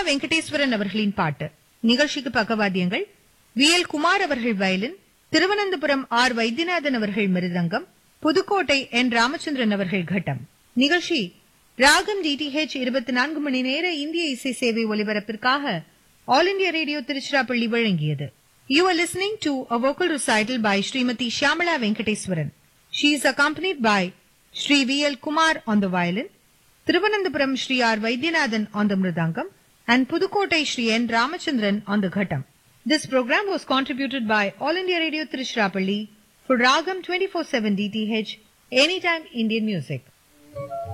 வெங்கடேஸ்வரன் அவர்களின் பாட்டு நிகழ்ச்சிக்கு பக்கவாத்தியங்கள் வி எல் குமார் அவர்கள் வயலின் திருவனந்தபுரம் ஆர் வைத்தியநாதன் அவர்கள் மிருதங்கம் புதுக்கோட்டை என் ராமச்சந்திரன் அவர்கள் கட்டம் நிகழ்ச்சி ராகம் டிடிஹெச் இருபத்தி நான்கு மணி நேர இந்திய இசை சேவை ஒலிபரப்பிற்காக ஆல் இண்டியா ரேடியோ திருச்சிராப்பள்ளி வழங்கியது you are listening to a vocal recital by Shrimati Shyamala Venkateswaran She is accompanied by Sri V.L. Kumar on the violin, Thiruvananthapuram Sri R. Vaidyanathan on the mridangam, and Pudukkottai Sri N. Ramachandran on the ghatam. This program was contributed by All India Radio Tiruchirappalli for Ragam 24/7 DTH Anytime Indian Music.